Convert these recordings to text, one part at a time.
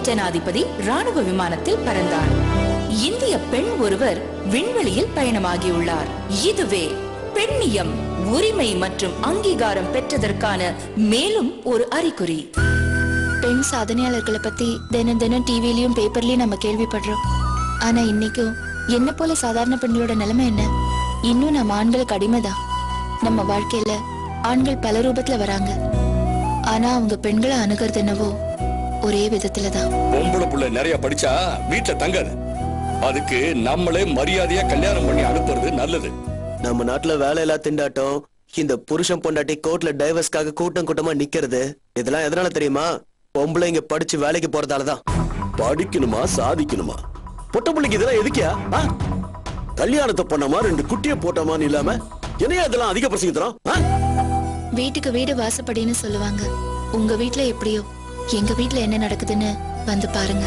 ஜனாதிபதி ராணுவ விமானத்தில் பறந்தார் இந்திய பெண் ஒருவர் விண்வெளியில் பயணமாகியுள்ளார் இதுவே பெண்ணியம் உரிமை மற்றும் அங்கீகாரம் பெற்றதற்கான மேலும் ஒரு அறிகுறி பெண் சாதனையாளர்களை பத்தி தினம் தினம் டிவிலயும் பேப்பர்லயும் நம்ம கேள்விப்படுறோம் ஆனா இன்னைக்கும் என்ன போல சாதாரண பெண்களோட நிலைமை என்ன இன்னும் நம்ம ஆண்களுக்கு அடிமைதான் நம்ம வாழ்க்கையில ஆண்கள் பல ரூபத்துல வராங்க ஆனா அவங்க பெண்களை அணுகிறது என்னவோ ஒரே விதத்துல தான் பொம்பளை புள்ள நிறைய படிச்சா வீட்டுல தங்காது அதுக்கு நம்மளே மரியாதையா கல்யாணம் பண்ணி அனுப்புறது நல்லது நம்ம நாட்டுல வேலையில்லா திண்டாட்டம் இந்த புருஷன் பொண்டாட்டி கோர்ட்ல டைவர்ஸ்க்காக கூட்டம் கூட்டமா நிக்கிறது இதெல்லாம் எதனால தெரியுமா பொம்பளைங்க படிச்சு வேலைக்கு போறதாலதான் படிக்கணுமா சாதிக்கணுமா பொட்ட பிள்ளைக்கு இதெல்லாம் எதுக்கியா ஆ? கல்யாணத்தை பண்ணமா ரெண்டு குட்டிய போட்டோமான்னு இல்லாம என்னையா இதெல்லாம் அதிக பிரசங்கிக்கிறோம் வீட்டுக்கு வீடு வாசப்படின்னு சொல்லுவாங்க உங்க வீட்ல எப்படியோ எங்க வீட்ல என்ன நடக்குதுன்னு வந்து பாருங்க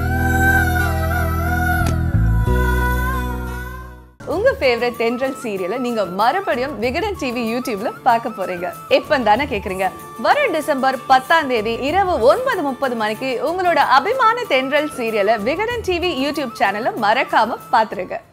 உங்க ஃபேவரட் தென்றல் சீரியலை நீங்க மறுபடியும் விகடன் டிவி யூடியூப்ல பார்க்க போறீங்க எப்ப தானே கேக்குறீங்க வர டிசம்பர் பத்தாம் தேதி இரவு ஒன்பது முப்பது மணிக்கு உங்களோட அபிமான தென்றல் சீரியலை விகடன் டிவி யூடியூப் சேனல்ல மறக்காம பாத்துருங்க